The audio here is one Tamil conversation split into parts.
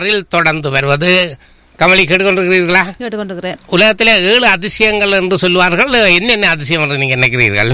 வரலாறில் தொடர்ந்து வருவது கமலி கேட்டுக்கொண்டிருக்கிறீர்களா கேட்டுக்கொண்டிருக்கிறேன் உலகத்திலே ஏழு அதிசயங்கள் என்று சொல்வார்கள் என்னென்ன அதிசயம் என்று நீங்கள் நினைக்கிறீர்கள்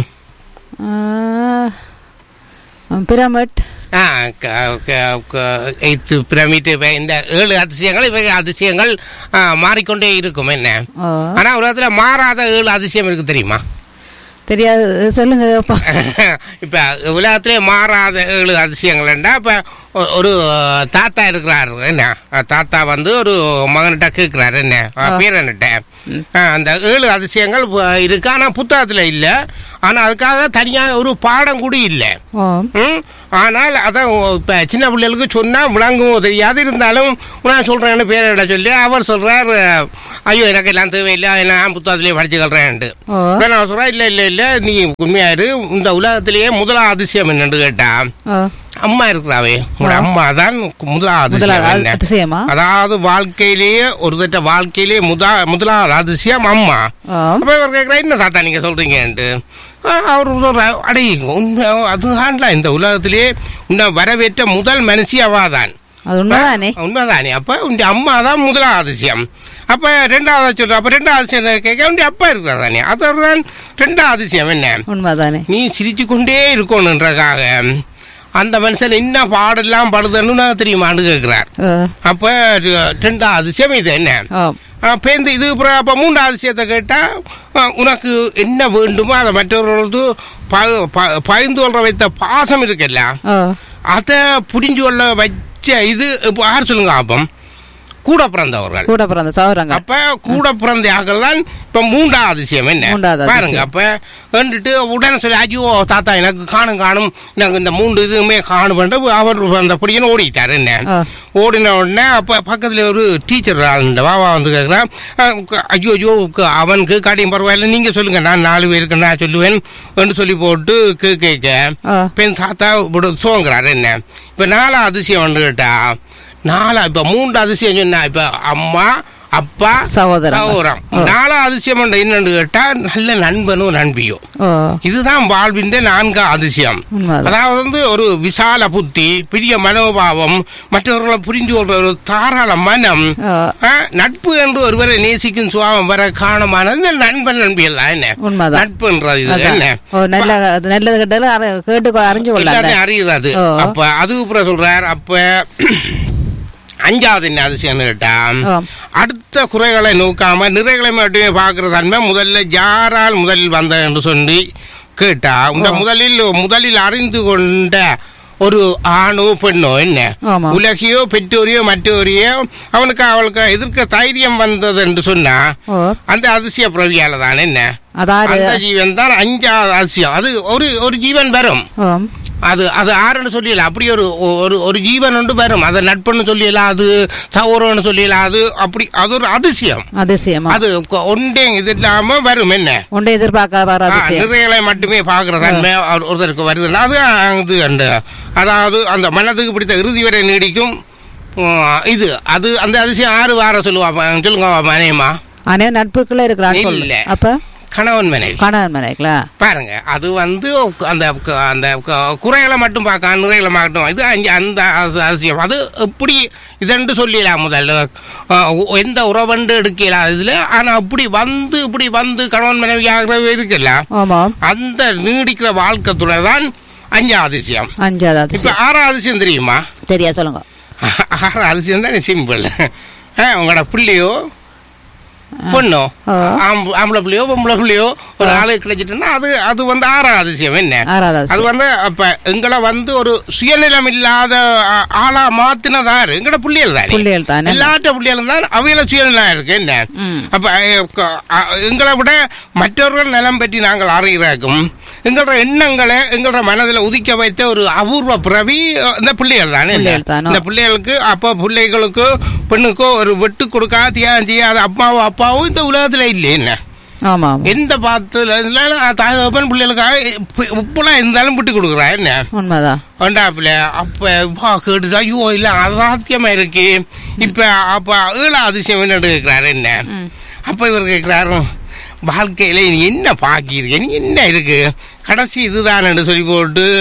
பிரமிட் ஆ க- க- க- எய்த்து பிரமிட் இவை இந்த ஏழு அதிசயங்கள் இவை அதிசயங்கள் ஆ, மாறிக்கொண்டே இருக்கும் என்ன ஓ ஆனா உலகத்துல மாறாத ஏழு அதிசயம் இருக்கு தெரியுமா தெரியாது சொல்லுங்க அப்பா. இப்ப உலகத்திலே மாறாத ஏழு அதிசயங்கள்ண்டா இப்ப ஒ- ஒரு தாத்தா இருக்கிறாரு என்ன தாத்தா வந்து ஒரு மகன்கிட்ட கேட்கிறாரு என்ன பேரன்கிட்ட அந்த ஏழு அதிசயங்கள் ப- இருக்கு ஆனா புத்தகத்துல இல்ல ஆனா அதுக்காக தனியா ஒரு பாடம் கூட இல்லை ஓ ம்? ஆனால் அதான் இப்போ சின்ன பிள்ளைகளுக்கு சொன்னால் விளங்கும் தெரியாது இருந்தாலும் நான் சொல்கிறேன்னு பேரிட சொல்லி அவர் சொல்கிறார் ஐயோ எனக்கு எல்லாம் தேவையில்லை நான் புத்தகத்திலே படிச்சுக்கிறேன்ட்டு ஓ நான் சொல்கிறேன் இல்லை இல்லை இல்லை நீ உண்மையாரு இந்த உலகத்திலேயே முதலாம் அதிசயம் என்னன்னு கேட்டா ஓ அம்மா இருக்கிறாவே உங்களோட அம்மா தான் முதலாம் முதலாவது அதிசயம் என்ன அதிசயமா அதாவது வாழ்க்கையிலேயே ஒரு திட்ட வாழ்க்கையிலேயே முதா முதலாவது அதிசயம் அம்மா ஓ அப்ப இவர் கேட்குறா என்ன தாத்தா நீங்க சொல்றீங்கன்ட்டு ஆ, அவர் சொல்ற அடே உண்மை அதுதான்ல இந்த உலகத்திலேயே உன்னை வரவேற்ற முதல் மனுஷி அவாதான் அது உண்மைதானே உண்மைதானே அப்ப உன் அம்மா தான் முதலாவது அதிசயம் அப்ப ரெண்டாவது சொல்ற அப்ப ரெண்டாவது அதிசயம் கேட்க உன் அப்பா இருக்கிறார் தானே அவர் தான் ரெண்டாவது அதிசயம் என்ன உண்மைதானே நீ சிரிச்சு கொண்டே இருக்கணுன்றக்காக அந்த மனுஷன் என்ன பாடெல்லாம் பாடுதுன்னு நான் தெரியுமான்னு கேட்கிறார் ஓ அப்ப ரெண்டாவது அதிசயம் இது என்ன ஓ பேருந்து இது அப்புறம் அப்போ மூன்றாவது விஷயத்தை கேட்டால் உனக்கு என்ன வேண்டுமோ அதை மற்றவர்களுக்கு ப- ப- பகிர்ந்து கொள்ள வைத்த பாசம் இருக்குல்ல ஓ அதை புரிஞ்சு கொள்ள வச்ச இது இப்போ யார் சொல்லுங்க அப்பம் கூட பிறந்தவர்கள் கூட பிறந்த சௌரங்க அப்ப கூட பிறந்த ஆக்கள் தான் இப்ப மூன்றாவது அதிசயம் என்ன மூன்றாவது அதிசயம். பாருங்க அப்ப வந்துட்டு உடனே சொல்லி ஐயோ தாத்தா எனக்கு காணும் காணும் எனக்கு இந்த மூன்று இதுவுமே காணுமென்று அவர் அந்த பிடிக்கணும் ஓடிட்டார் என்ன ஆ. ஓடின உடனே அப்ப பக்கத்துல ஒரு டீச்சர் ஆளுண்ட வாவா வந்து கேட்குறான் ஐயோ ஐயோ க- அவனுக்கு காட்டியும் பரவாயில்ல நீங்க சொல்லுங்க நான் நாலு பேருக்கு நான் சொல்லுவேன் என்று சொல்லி போட்டு கே கேட்க ஆ. பெண் தாத்தா இப்படி சோங்குறாரு என்ன இப்ப நாலா அதிசயம் வந்து கேட்டா நாலா இப்ப மூன்று அதிசயம் சொன்னா இப்ப அம்மா அப்பா சகோதரன். சகோதரம் ஓ. நாலா அதிசயம் வந்து என்னன்னு கேட்டா நல்ல நண்பனும் நண்பியும் ஓ இதுதான் வாழ்வின் நான்கா அதிசயம் உண்மைதான். அதாவது வந்து ஒரு விசால புத்தி பெரிய மனோபாவம் மற்றவர்களை புரிந்து கொள்ற ஒரு தாராள மனம் ஓ ஆ, நட்பு என்று ஒருவரை நேசிக்கும் சுவாபம் வர காரணமானது இந்த நண்பன் நண்பியல் தான் என்ன உண்மைதான். நட்புன்றது இது அதான். என்ன ஓ நல்ல அது நல்லது கெட்டது அற- கேட்டு கொ- அறிஞ்சு கொள்ளலாம் எல்லாத்தையும் அறியுறது ஓ. அப்ப அது அப்புறம் சொல்றார் அப்ப அஞ்சாவது என்ன அதிசயம் கேட்டா ஓ. அடுத்த குறைகளை நோக்காம நிறைகளை மட்டுமே பார்க்கிற தன்மை முதல்ல யாரால் முதலில் வந்த என்று சொல்லி கேட்டா இந்த முதலில் முதலில் அறிந்து கொண்ட ஒரு ஆணோ பெண்ணோ என்ன ஆமா. உலகையோ பெற்றோரையோ மற்றோரையோ அவனுக்கு அவளுக்கு எதிர்க்க தைரியம் வந்தது என்று சொன்னா ஓ அந்த அதிசய பிரவியால தான் என்ன அதாரு அந்த ஜீவன் தான் அஞ்சாவது அதிசயம் அது ஒரு ஒரு ஜீவன் வரும் ஓ அது அது ஆறுன்னு சொல்லிடல அப்படி ஒரு ஒரு ஒரு ஜீவன் ஒன்று வரும் அதை நட்புன்னு சொல்லிடலாம் அது சௌரம்னு சொல்லிடலாம் அது அப்படி அது ஒரு அதிசயம் அதிசயமா அது கொ- ஒன்றே இது இல்லாம வரும் என்ன ஒன்றை எதிர்பார்க்க வர ஆ, அதிசயம் நிறைகளை மட்டுமே பார்க்கிற தன்மை ஒரு- ஒருத்தருக்கு வருதுன்னா அது அது அந்த அதாவது அந்த மனதுக்கு பிடித்த இறுதி வரை நீடிக்கும் உம், இது அது அந்த அதிசயம் ஆறு வார சொல்லுவா சொல்லுங்க மனையம்மா அனே நட்புக்குள்ள இருக்கிறான்னு இல்ல. சொல்லு அப்ப கணவன் மனைவி கணவன் மனைவிங்களா பாருங்க அது வந்து அந்த க- அந்த க- குறைகளை மட்டும் பார்க்க நிறைகளை மட்டும் இது அஞ்சு அந்த அது அதிசயம் அது எப்படி இதென்று சொல்லிடலாம் முதல்ல அஹ், எந்த உறவண்டு எடுக்கலாம் இதுல ஆனா அப்படி வந்து இப்படி வந்து கணவன் மனைவி ஆகிறது இருக்குல்ல ஆமா அந்த நீடிக்கிற வாழ்க்கை துணை தான் அஞ்சாவது அதிசயம் அஞ்சாவது இப்ப அதிசயம் ஆறாவது அதிசயம் தெரியுமா தெரியா சொல்லுங்க ஆறாவது அதிசயம் தான் சிம்பிள் உங்களோட பிள்ளையோ பொண்ணோ ஆ. ஆம்பு- ஆம்பளை பிள்ளையோ பொம்பளை பிள்ளையோ ஒரு ஆளு கிடைச்சிட்டுன்னா அது அது வந்து ஆறாவது அதிசயம் என்ன ஆறாவது அது அதிசயம் வந்து அப்ப எங்களை வந்து ஒரு சுயநிலம் இல்லாத ஆ, ஆளா மாத்தினதாரு எங்கட புள்ளியல் தானே புள்ளியல் தானே எல்லாட்ட புள்ளியலும் தான் அவையில சுயநிலம் இருக்கு என்ன ம். அப்ப அஹ், க- அஹ், எங்களை விட மற்றவர்கள் நலம் பற்றி நாங்கள் அறிகிறாக்கும் எங்களோட எண்ணங்களை எங்களோட மனதில் உதிக்க வைத்த ஒரு அபூர்வ பிறவி அஹ், இந்த பிள்ளைகள் தானே என்ன? பிள்ளைகள் தானோ. இந்த பிள்ளைகளுக்கு அப்போ பிள்ளைகளுக்கோ பெண்ணுக்கோ ஒரு வெட்டு கொடுக்கா தியாகம் செய்யாத அப்பாவோ அப்பாவோ இந்த உலகத்துல இல்லை என்ன ஆமா ஆமா எந்த பாத்துல தாய் தகப்பன் பிள்ளைகளுக்காக இப்ப- இப்பெல்லாம் இருந்தாலும் விட்டு கொடுக்குறா என்ன உண்மைதான் வேண்டாப்புல அப்ப வா கேட்டுட்டு ஐயோ இல்ல அசாத்தியமா இருக்கு இப்ப அப்ப ஏழாவது அதிசயம் என்னன்னு கேட்கிறாரு என்ன ம். அப்ப இவர் கேட்கிறாரு வாழ்க்கையில நீ என்ன பாக்கியிருக்க நீ என்ன இருக்கு கடைசி இதுதானு சொல்லி போட்டு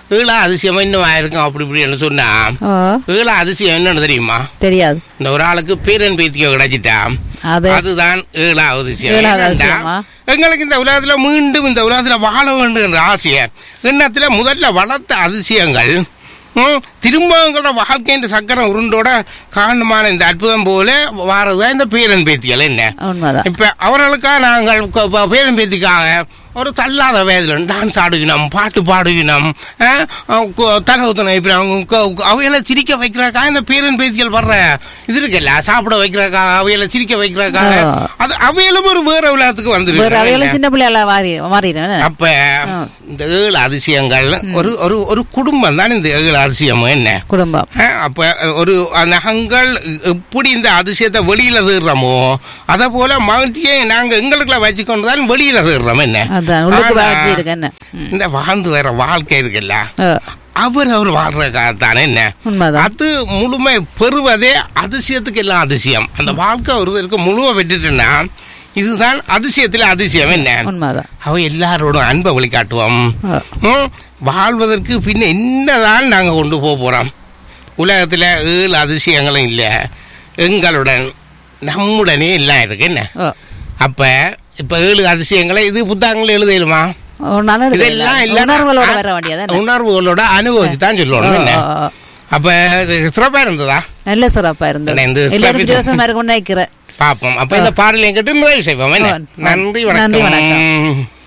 ஏழா அதிசயம் என்னவா இருக்கும் அப்படி இப்படின்னு சொன்னா ஓ ஏழா அதிசயம் என்னன்னு தெரியுமா தெரியாது இந்த ஒரு ஆளுக்கு பேரன் பேத்தியோ கிடைச்சிட்டா அது அதுதான் ஏழாவது விஷயம் ஏழாவது என்னண்டா, விஷயமா? எங்களுக்கு இந்த உலகத்துல மீண்டும் இந்த உலகத்துல வாழ வேண்டும் என்ற ஆசைய எண்ணத்துல முதல்ல வளர்த்த அதிசயங்கள் ம், திரும்ப எங்களோட வாழ்க்கையின் சக்கரம் உருண்டோட காரணமான இந்த அற்புதம் போல வாரதுதான் இந்த பேரன் பேத்திகள் என்ன உண்மைதான் இப்ப அவர்களுக்காக நாங்கள் க- ப- பேரன் பேத்திக்காக ஒரு தள்ளாத வயதில் டான்ஸ் ஆடுகினோம் பாட்டு பாடுகினோம் தகவத்தனை அவைகளை சிரிக்க வைக்கிறக்காக இந்த பேரன் பேத்திகள் வர்ற இது இருக்குல்ல சாப்பிட வைக்கிறக்காக அவைகளை சிரிக்க வைக்கிறக்காக ஆ. அது அவைகளும் ஒரு வேற விளையாட்டுக்கு வேற அவைகளும் வந்துருக்கு சின்ன பிள்ளைகள மாறி மாறிடுவேன் அப்ப இந்த ஏழு அதிசயங்கள் ஒரு ஒரு ஒரு குடும்பம் தான் இந்த ஏழு அதிசயம் என்ன குடும்பம் ஆ, அப்ப ஒரு நகங்கள் எப்படி இந்த அதிசயத்தை வெளியில தேடுறோமோ அத போல மகிழ்ச்சியை நாங்க எங்களுக்குள்ள வச்சுக்கொண்டு தான் வெளியில தேடுறோம் என்ன அதான் உள்ளுக்கு ஆனா, வாழ்க்கை இருக்கு என்ன ம். இந்த வாழ்ந்து வர வாழ்க்கை இருக்குல்ல ஓ, அவர் அவர் வாழ்றதுக்காகத்தானே என்ன உண்மைதான் அது முழுமை பெறுவதே அதிசயத்துக்கு எல்லாம் அதிசயம் அந்த வாழ்க்கை ஒருவருக்கு முழுவ விட்டுட்டுன்னா இதுதான் அதிசயத்துல அதிசயம் என்ன உண்மைதான் அவ எல்லாரோடும் அன்பை வழிகாட்டுவோம் ஓ, ம், வாழ்வதற்கு பின்ன என்னதான் நாங்க கொண்டு போக போறோம் உலகத்துல ஏழு அதிசயங்களும் இல்ல எங்களுடன் நம்முடனே எல்லாம் இருக்கு என்ன ஓ. அப்ப இப்ப ஏழு அதிசயங்களை இது புத்தகங்கள் எழுதலுமா ஓ, நான் எடுக்கல. இதெல்லாம் இல்ல உணர்வுகளோட வர வேண்டியது உணர்வுகளோட அனுபவிச்சு தான் சொல்லணும் என்ன அப்ப இது சிறப்பா இருந்ததா நல்ல சிறப்பா இருந்தது இந்த எல்லாரும் சிறப்பு- வித்தியாசமா இருக்கும் நினைக்கிறேன் பாப்போம் அப்ப இந்த பாடலை கேட்டு நிறைவு செய்வோம் என்ன ஓ, நன்றி நன்றி, வணக்கம்